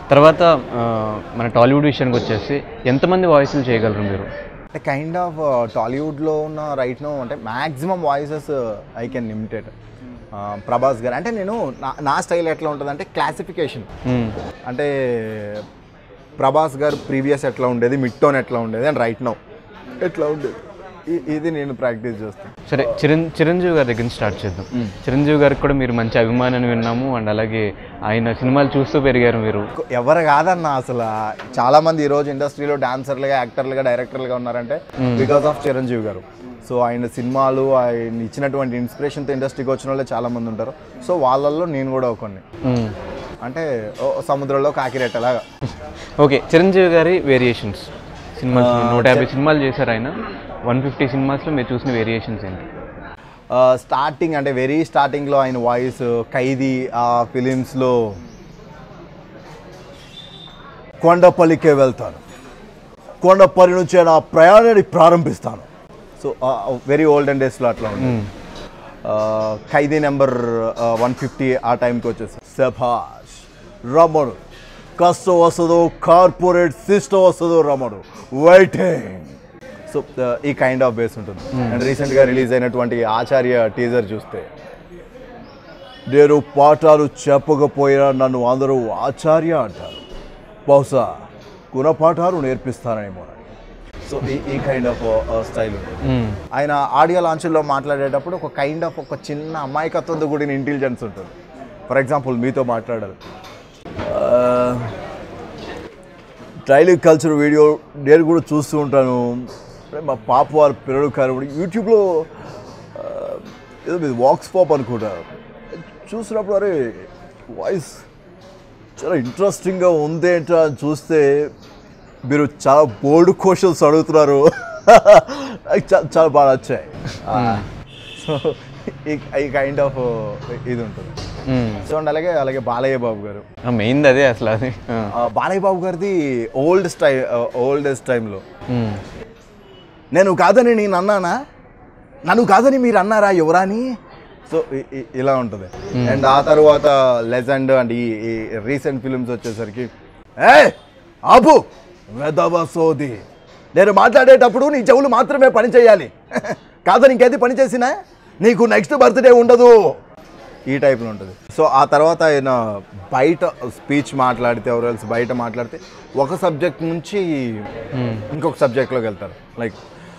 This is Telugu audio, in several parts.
తర్వాత ఆ, మన టాలీవుడ్ విషయానికి వచ్చేసి ఎంతమంది వాయిస్లు చేయగలరు మీరు అంటే కైండ్ ఆఫ్ టాలీవుడ్లో ఉన్న రైట్ నో అంటే maximum voices I can limited Prabhas garu అంటే నేను నా నా స్టైల్ ఎట్లా ఉంటుంది అంటే క్లాసిఫికేషన్ మ్మ్. అంటే ప్రభాస్ గారు ప్రీవియస్ ఎట్లా ఉండేది మిడ్ టోన్ ఎట్లా ఉండేది అండ్ రైట్ నో ఎట్లా ఉండేది ఇ- ఇది నేను ప్రాక్టీస్ చేస్తాను సరే చిరం చిరంజీవి గారి దగ్గర నుంచి స్టార్ట్ చేద్దాం చిరంజీవి గారికి కూడా మీరు మంచి అభిమానాన్ని విన్నాము అండ్ అలాగే ఆయన సినిమాలు చూస్తూ పెరిగారు మీరు ఎవరు కాదన్న అసలు చాలా మంది ఈ రోజు ఇండస్ట్రీలో డాన్సర్లుగా యాక్టర్లుగా డైరెక్టర్లుగా ఉన్నారంటే బికాస్ ఆఫ్ చిరంజీవి గారు సో ఆయన సినిమాలు ఆయన ఇచ్చినటువంటి ఇన్స్పిరేషన్తో ఇండస్ట్రీకి వచ్చిన వాళ్ళే చాలా మంది ఉంటారు సో వాళ్ళల్లో నేను కూడా కొన్ని మ్మ్. అంటే ఓ సముద్రంలో కాకిరెట్టలాగా ఓకే చిరంజీవి గారి వేరియేషన్స్ సినిమాలు నూట యాభై సినిమాలు చేశారు ఆయన వన్ ఫిఫ్టీ సినిమాస్లో మీరు చూసిన వేరియేషన్స్ ఏంటి స్టార్టింగ్ అంటే వెరీ స్టార్టింగ్లో ఆయన వాయిస్ ఖైదీ ఆ ఫిలిమ్స్లో కొండపల్లికే వెళ్తాను కొండపల్లి నుంచి నా ప్రయాణాన్ని ప్రారంభిస్తాను సో వెరీ ఓల్డెన్ డేస్లో అట్లా ఉంది ఆ, ఖైదీ నెంబర్ వన్ ఫిఫ్టీ ఆ టైంకి వచ్చేసి సభాష్ రమణు కష్టం వస్తుందో కార్పొరేట్ సిస్టమ్ వస్తుందో రమణు వెయిటింగ్ సో ఈ కైండ్ ఆఫ్ బేస్ ఉంటుంది అండ్ రీసెంట్గా రిలీజ్ అయినటువంటి ఆచార్య టీజర్ చూస్తే నేను పాఠాలు చెప్పకపోయినా నన్ను అందరూ ఆచార్య అంటారు బహుశా గుణపాఠాలు నేర్పిస్తానేమో సో ఈ ఈ కైండ్ ఆఫ్ స్టైల్ ఉంటుంది మ్మ్. ఆయన ఆడియో లాంచ్లో మాట్లాడేటప్పుడు ఒక కైండ్ ఆఫ్ ఒక చిన్న అమాయకత్వంతో కూడిన ఇంటెలిజెన్స్ ఉంటుంది ఫర్ ఎగ్జాంపుల్ మీతో మాట్లాడాలి డైలీ కల్చర్ వీడియో నేను కూడా చూస్తూ ఉంటాను అంటే మా పాప వారి పిల్లలు కానీ యూట్యూబ్లో ఆ, ఏదో మీద వాక్స్ పాప్ అనుకుంటా చూసినప్పుడు అరే వాయిస్ చాలా ఇంట్రెస్టింగ్గా ఉంది ఏంటో అని చూస్తే మీరు చాలా బోల్డ్ క్వశ్చన్స్ అడుగుతున్నారు నాకు చా- చాలా బాగా వచ్చాయి సో ఈ కైండ్ ఆఫ్ ఇది ఉంటుంది మ్మ్. సో అండ్ అలాగే అలాగే బాలయ్య బాబు గారు ఆ, మెయిన్ది అదే అసలు అది ఆ. ఆ, బాలయ్య బాబు గారిది ఓల్డ్ స్టై ఓల్డెస్ట్ టైంలో మ్మ్. నేను కాదని నేను అన్నానా నన్ను కాదని మీరు అన్నారా ఎవరాని సో ఇ- ఇ- ఇలా ఉంటుంది అండ్ ఆ తర్వాత లెజెండ్ అండ్ ఈ రీసెంట్ ఫిల్మ్స్ వచ్చేసరికి ఏ ఆపు వెదవ సోది నేను మాట్లాడేటప్పుడు నీ చెవులు మాత్రమే పని చేయాలి కాదని ఇంకేది పని చేసినా నీకు నెక్స్ట్ బర్త్డే ఉండదు ఈ టైప్లో ఉంటుంది సో ఆ తర్వాత ఆయన బయట స్పీచ్ మాట్లాడితే ఎవరు బయట మాట్లాడితే ఒక సబ్జెక్ట్ నుంచి ఇంకొక సబ్జెక్ట్లోకి వెళ్తారు లైక్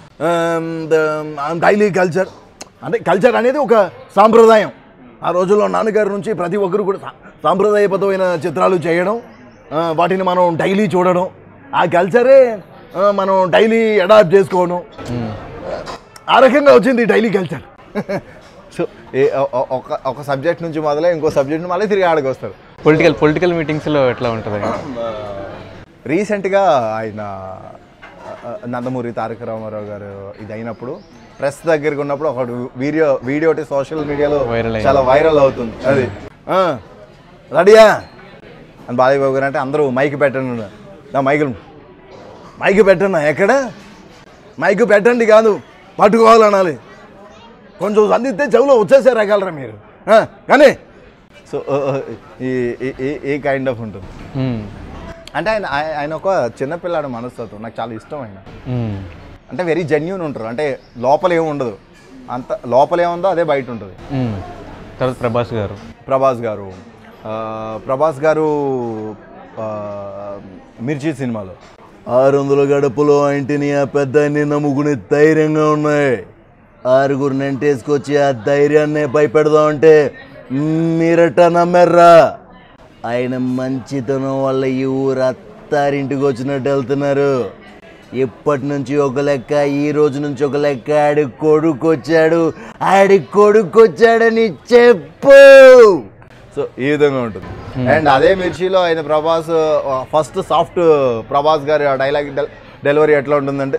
డైలీ కల్చర్ అంటే కల్చర్ అనేది ఒక సాంప్రదాయం ఆ రోజుల్లో నాన్నగారి నుంచి ప్రతి ఒక్కరు కూడా సా- సాంప్రదాయబద్ధమైన చిత్రాలు చేయడం ఆ, వాటిని మనం డైలీ చూడడం ఆ కల్చరే ఆ, మనం డైలీ అడాప్ట్ చేసుకోవడం ఆ రకంగా వచ్చింది డైలీ కల్చర్ సో ఏ ఒ- ఒ- ఒక ఒక సబ్జెక్ట్ నుంచి మొదలై ఇంకో సబ్జెక్ట్ మళ్ళీ తిరిగి ఆడికి వస్తారు పొలిటికల్ పొలిటికల్ మీటింగ్స్లో ఎట్లా ఉంటుంది రీసెంట్గా ఆయన ఆ, ఆ, నందమూరి తారక రామారావు గారు ఇది అయినప్పుడు ప్రెస్ దగ్గరికి ఉన్నప్పుడు ఒక వీడియో వీడియో ఒకటి సోషల్ మీడియాలో Viral అయింది. చాలా వైరల్ అవుతుంది అది ఆ, రెడీయా అని బాలయ్య బాబు గారు అంటే అందరూ మైక్ పెట్టండి నా మైకులు మైక్ పెట్టండి ఎక్కడ మైక్ పెట్టండి కాదు పట్టుకోవాలనాలి కొంచెం సందిస్తే చెవులో వచ్చేసే రకాలరా మీరు ఆ, కానీ సో ఈ ఈ- ఈ- ఈ కైండ్ ఆఫ్ ఉంటుంది మ్మ్. అంటే ఆయన ఆయ- ఆయన ఒక చిన్నపిల్లాడు మనస్తత్వం నాకు చాలా ఇష్టం ఆయన మ్మ్. అంటే వెరీ జెన్యున్ ఉంటారు అంటే లోపల ఏమి ఉండదు అంత లోపల ఏముందో అదే బయట ఉంటుంది మ్మ్. తర్వాత ప్రభాస్ గారు ప్రభాస్ గారు ఆ, ప్రభాస్ గారు ఆ, మిర్చి సినిమాలో ఆరు వందల గడపలో ఇంటిని ఆ పెద్ద నమ్ముకునే ధైర్యంగా ఉన్నాయి ఆరుగురు నెంటేసుకొచ్చి ఆ ధైర్యాన్ని భయపెడదామంటే మీరట నమ్మారా ఆయన మంచితనం వల్ల ఈ ఊరు అత్తారింటికి వచ్చినట్టు వెళ్తున్నారు ఇప్పటి నుంచి ఒక లెక్క ఈ రోజు నుంచి ఒక లెక్క ఆడి కొడుకు వచ్చాడు ఆడి కొడుకు వచ్చాడని చెప్పు సో ఈ విధంగా ఉంటుంది అండ్ అదే మిర్చిలో ఆయన ప్రభాస్ ఫస్ట్ సాఫ్ట్ ప్రభాస్ గారి డైలాగ్ డెలివరీ ఎట్లా ఉంటుందంటే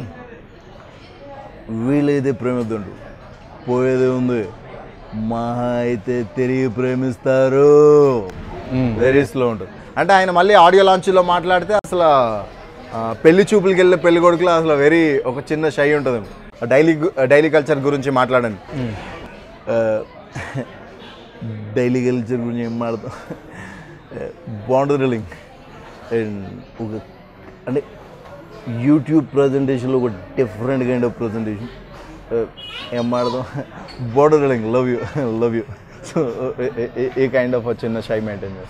వీలైతే ప్రేమిద్దండు పోయేది ఉంది మహా అయితే తిరిగి ప్రేమిస్తారు మ్మ్. వెరీ స్లో ఉంటుంది అంటే ఆయన మళ్ళీ ఆడియో లాంచ్లో మాట్లాడితే అసలు ఆ, పెళ్లి చూపులకి వెళ్ళే పెళ్లి కొడుకులో అసలు వెరీ ఒక చిన్న షై ఉంటుంది డైలీ డైలీ కల్చర్ గురించి మాట్లాడండి డైలీ కల్చర్ గురించి ఏం మాడతాం బాగుంటుంది డ్రిల్లింగ్ అండ్ ఒక అంటే యూట్యూబ్ ప్రజెంటేషన్లో ఒక డిఫరెంట్ కైండ్ ఆఫ్ ప్రజెంటేషన్ ఏం మాడదాం border love you love you so a kind of చిన్న షై మెయింటైన్ చేస్తాం